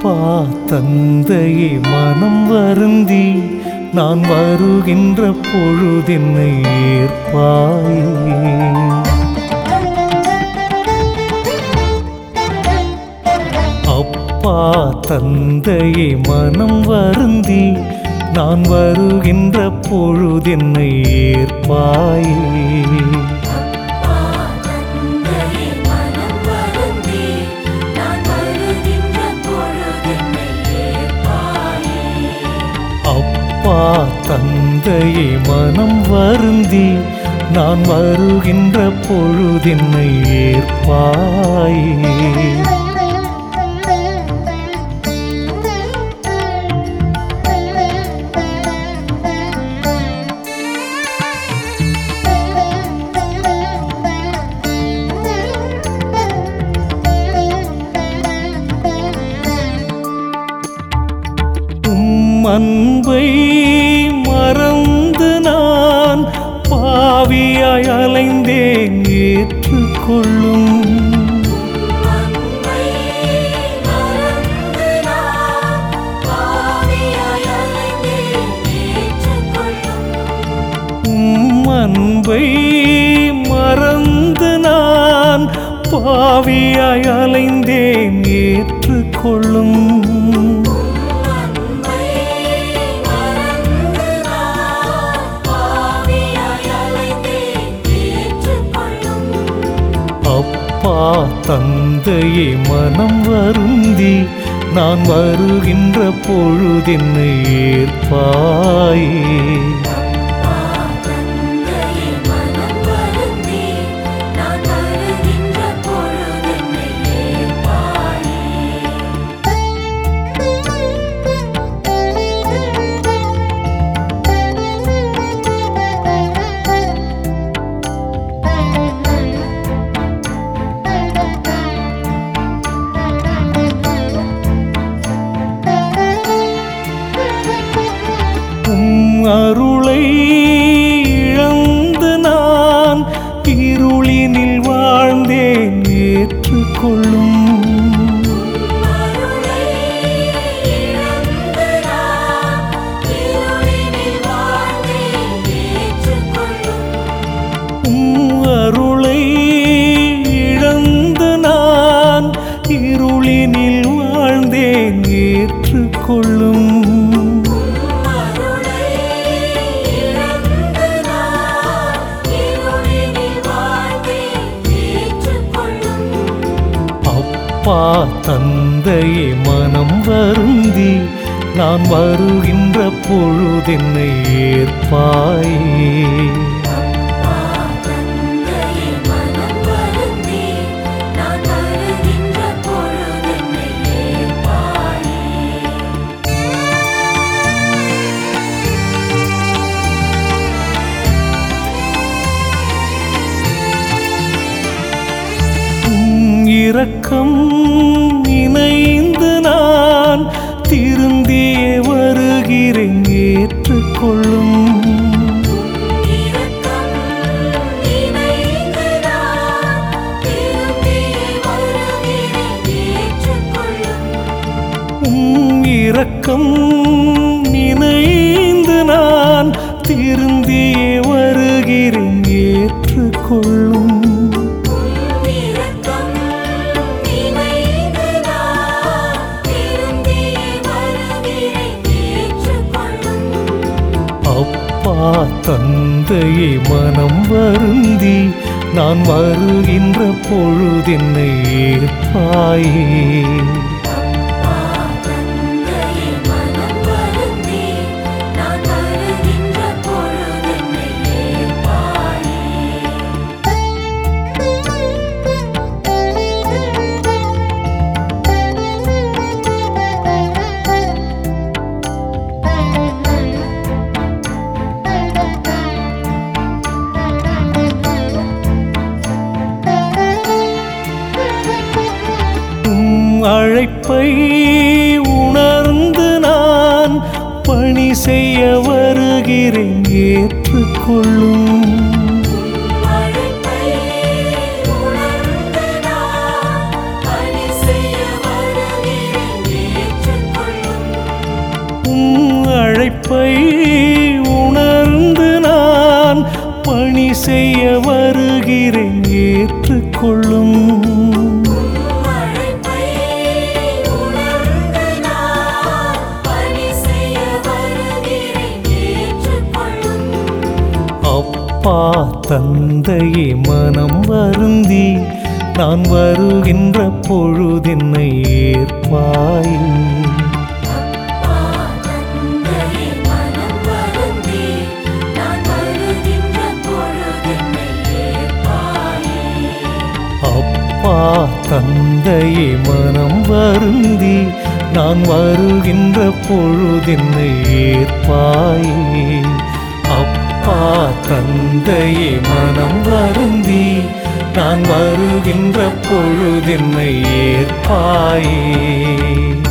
அப்பா தந்தையே மனம் வருந்தி நான் வருகின்ற பொழுதென்னை ஏற்பாயே அப்பா தந்தையே மனம் வருந்தி நான் வருகின்ற பொழுதென்னை ஏற்பாயே தந்தையே மனம் வருந்தி நான் வருகின்ற பொழுதென்னை ஏற்பாயே அப்பா தந்தையே மனம் வருந்தி நான் வருகின்ற பொழுதென்னை ஏற்பாயே உம் அன்பை மறந்து நான் பாவியாய் அலைந்தேன் ஏற்றுக்கொள்ளும் அன்பை மறந்து நான் பாவியாய் அலைந்தேன் ஏற்றுக்கொள்ளும் உம் அன்பை மறந்து நான் பாவியாய் அலைந்தேன் ஏற்றுக்கொள்ளும் அன்பை மறந்து நான் பாவியாய் அலைந்தேன் ஏற்றுக்கொள்ளும் அப்பா தந்தையே மனம் வருந்தி நான் வருகின்ற பொழுதென்னை ஏற்பாயே தந்தையே மனம் வருந்தி நான் வருகின்ற பொழுதென்னை ஏற்பாயே உம் அருளை இழந்து நான் இருளினில் வாழ்ந்தேன் ஏற்றுக்கொள்ளும் அருளை இழந்து நான் இருளினில் வாழ்ந்தேன் ஏற்றுக்கொள்ளும் உம் அருளை இழந்து நான் இருளினில் வாழ்ந்தேன் ஏற்றுக்கொள்ளும் அருளை இழந்து நான் இருளினில் வாழ்ந்தேன் ஏற்றுக்கொள்ளும் அப்பா தந்தையே மனம் வருந்தி நான் வருகின்ற பொழுதென்னை ஏற்பாயே தந்தையே மனம் வருந்தி நான் வருகின்ற பொழுதென்னை ஏற்பாயே உம் இரக்கம் இணைந்து நான் திருந்தியே வருகிறேன் ஏற்றுக்கொள்ளும் இரக்கம் இணைந்து நான் திரும்பியே வருகிறேன் ஏற்றுக்கொள்ளும் உம் இரக்கம் இணைந்து நான் திருந்தியே வருகிறேன் ஏற்றுக்கொள்ளும் இரக்கம் இணைந்து நான் திரும்பியே வருகிறேன் ஏற்றுக்கொள்ளும் அப்பா தந்தையே மனம் வருந்தி நான் வருகின்ற பொழுதென்னை ஏற்பாயே தந்தையே மனம் வருந்தி நான் வருகின்ற பொழுதென்னை ஏற்பாயே உம் அழைப்பை உணர்ந்து நான் பணி செய்ய வருகிறேன் ஏற்றுக்கொள்ளும் அழைப்பை உணர்ந்து நான் பணி செய்ய வருகிறேன் ஏற்றுக்கொள்ளும் அழைப்பை உணர்ந்து நான் பணி செய்ய வருகிறேன் ஏற்றுக்கொள்ளும் அப்பா தந்தையே மனம் வருந்தி நான் வருகின்ற பொழுதென்னை ஏற்பாய் அப்பா தந்தையே மனம் வருந்தி நான் வருகின்ற பொழுதென்னை ஏற்பாயே அப்பா தந்தையே மனம் வருந்தி நான் வருகின்ற பொழுதென்னை ஏற்பாயே அப்பா தந்தையே மனம் வருந்தி நான் வருகின்ற பொழுதென்னை ஏற்பாயே